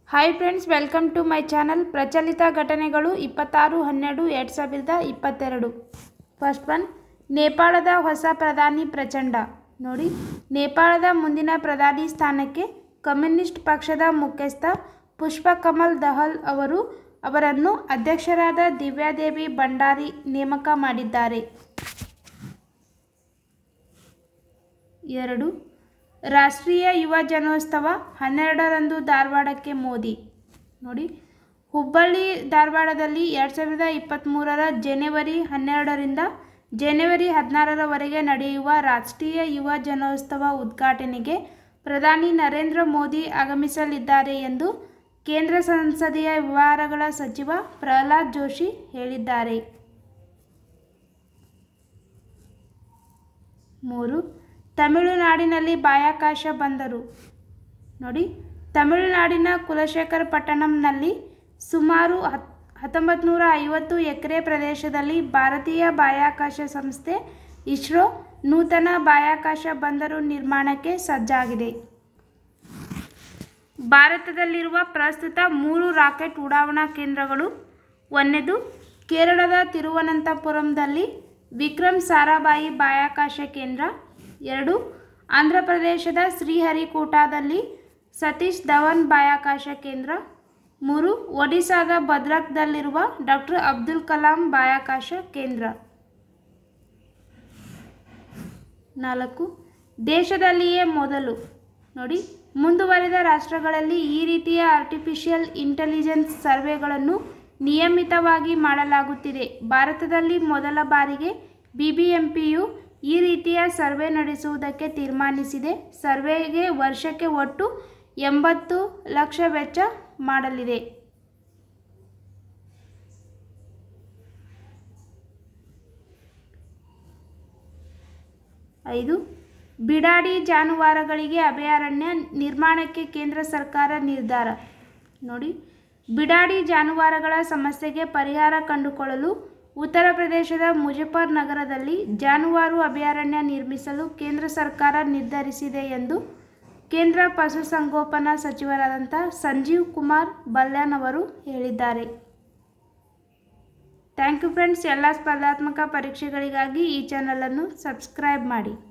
hi friends welcome to my channel ಪ್ರಚಲಿತ ಘಟನೆಗಳು ಇಪ್ಪತ್ತಾರು ಹನ್ನೆರಡು ಎರಡು ಸಾವಿರದ ಇಪ್ಪತ್ತೆರಡು ಫಸ್ಟ್ ಒನ್ ನೇಪಾಳದ ಹೊಸ ಪ್ರಧಾನಿ ಪ್ರಚಂಡ ನೋಡಿ ನೇಪಾಳದ ಮುಂದಿನ ಪ್ರಧಾನಿ ಸ್ಥಾನಕ್ಕೆ ಕಮ್ಯುನಿಸ್ಟ್ ಪಕ್ಷದ ಮುಖ್ಯಸ್ಥ ಪುಷ್ಪಕಮಲ್ ದಹಲ್ ಅವರು ಅವರನ್ನು ಅಧ್ಯಕ್ಷರಾದ ದಿವ್ಯಾದೇವಿ ಭಂಡಾರಿ ನೇಮಕ ಮಾಡಿದ್ದಾರೆ ಎರಡು ರಾಷ್ಟ್ರೀಯ ಯುವ ಜನೋತ್ಸವ ಹನ್ನೆರಡರಂದು ಧಾರವಾಡಕ್ಕೆ ಮೋದಿ ನೋಡಿ ಹುಬ್ಬಳ್ಳಿ ಧಾರವಾಡದಲ್ಲಿ ಎರಡು ಸಾವಿರದ ಇಪ್ಪತ್ತ್ಮೂರರ ಜನವರಿ ಹನ್ನೆರಡರಿಂದ ಜನವರಿ ಹದಿನಾರರವರೆಗೆ ನಡೆಯುವ ರಾಷ್ಟ್ರೀಯ ಯುವ ಜನೋತ್ಸವ ಉದ್ಘಾಟನೆಗೆ ಪ್ರಧಾನಿ ನರೇಂದ್ರ ಮೋದಿ ಆಗಮಿಸಲಿದ್ದಾರೆ ಎಂದು ಕೇಂದ್ರ ಸಂಸದೀಯ ವ್ಯವಹಾರಗಳ ಸಚಿವ ಪ್ರಹ್ಲಾದ್ ಜೋಶಿ ಹೇಳಿದ್ದಾರೆ ಮೂರು ತಮಿಳುನಾಡಿನಲ್ಲಿ ಬಾಹ್ಯಾಕಾಶ ಬಂದರು ನೋಡಿ ತಮಿಳುನಾಡಿನ ಕುಲಶೇಖರ ಪಟ್ಟಣಂನಲ್ಲಿ ಸುಮಾರು ಹತ್ ಹತ್ತೊಂಬತ್ತು ನೂರ ಐವತ್ತು ಎಕರೆ ಪ್ರದೇಶದಲ್ಲಿ ಭಾರತೀಯ ಬಾಹ್ಯಾಕಾಶ ಸಂಸ್ಥೆ ಇಸ್ರೋ ನೂತನ ಬಾಹ್ಯಾಕಾಶ ಬಂದರು ನಿರ್ಮಾಣಕ್ಕೆ ಸಜ್ಜಾಗಿದೆ ಭಾರತದಲ್ಲಿರುವ ಪ್ರಸ್ತುತ ಮೂರು ರಾಕೆಟ್ ಉಡಾವಣಾ ಕೇಂದ್ರಗಳು ಒಂದನೇದು ಕೇರಳದ ತಿರುವನಂತಪುರಂದಲ್ಲಿ ವಿಕ್ರಮ್ ಸಾರಾಭಾಯಿ ಬಾಹ್ಯಾಕಾಶ ಕೇಂದ್ರ ಎರಡು ಆಂಧ್ರಪ್ರದೇಶದ ಶ್ರೀಹರಿಕೋಟಾದಲ್ಲಿ ಸತೀಶ್ ಧವನ್ ಬಾಹ್ಯಾಕಾಶ ಕೇಂದ್ರ ಮೂರು ಒಡಿಶಾದ ಭದ್ರಕ್ದಲ್ಲಿರುವ ಡಾಕ್ಟರ್ ಅಬ್ದುಲ್ ಕಲಾಂ ಬಾಹ್ಯಾಕಾಶ ಕೇಂದ್ರ ನಾಲ್ಕು ದೇಶದಲ್ಲಿಯೇ ಮೊದಲು ನೋಡಿ ಮುಂದುವರೆದ ರಾಷ್ಟ್ರಗಳಲ್ಲಿ ಈ ರೀತಿಯ ಆರ್ಟಿಫಿಷಿಯಲ್ ಇಂಟೆಲಿಜೆನ್ಸ್ ಸರ್ವೆಗಳನ್ನು ನಿಯಮಿತವಾಗಿ ಮಾಡಲಾಗುತ್ತಿದೆ ಭಾರತದಲ್ಲಿ ಮೊದಲ ಬಾರಿಗೆ ಬಿಬಿಎಂಪಿಯು ಈ ರೀತಿಯ ಸರ್ವೆ ನಡೆಸುವುದಕ್ಕೆ ತೀರ್ಮಾನಿಸಿದೆ ಸರ್ವೆಗೆ ವರ್ಷಕ್ಕೆ ಒಟ್ಟು ಎಂಬತ್ತು ಲಕ್ಷ ವೆಚ್ಚ ಮಾಡಲಿದೆ ಐದು ಬಿಡಾಡಿ ಜಾನುವಾರುಗಳಿಗೆ ಅಭಯಾರಣ್ಯ ನಿರ್ಮಾಣಕ್ಕೆ ಕೇಂದ್ರ ಸರ್ಕಾರ ನಿರ್ಧಾರ ನೋಡಿ ಬಿಡಾಡಿ ಜಾನುವಾರುಗಳ ಸಮಸ್ಯೆಗೆ ಪರಿಹಾರ ಕಂಡುಕೊಳ್ಳಲು ಉತ್ತರ ಪ್ರದೇಶದ ಮುಜಫರ್ ನಗರದಲ್ಲಿ ಜಾನುವಾರು ಅಭಯಾರಣ್ಯ ನಿರ್ಮಿಸಲು ಕೇಂದ್ರ ಸರ್ಕಾರ ನಿರ್ಧರಿಸಿದೆ ಎಂದು ಕೇಂದ್ರ ಪಶುಸಂಗೋಪನಾ ಸಚಿವರಾದಂಥ ಸಂಜೀವ್ ಕುಮಾರ್ ಬಲ್ಯಾನ್ ಅವರು ಹೇಳಿದ್ದಾರೆ ಥ್ಯಾಂಕ್ ಯು ಫ್ರೆಂಡ್ಸ್ ಎಲ್ಲ ಸ್ಪರ್ಧಾತ್ಮಕ ಪರೀಕ್ಷೆಗಳಿಗಾಗಿ ಈ ಚಾನಲನ್ನು ಸಬ್ಸ್ಕ್ರೈಬ್ ಮಾಡಿ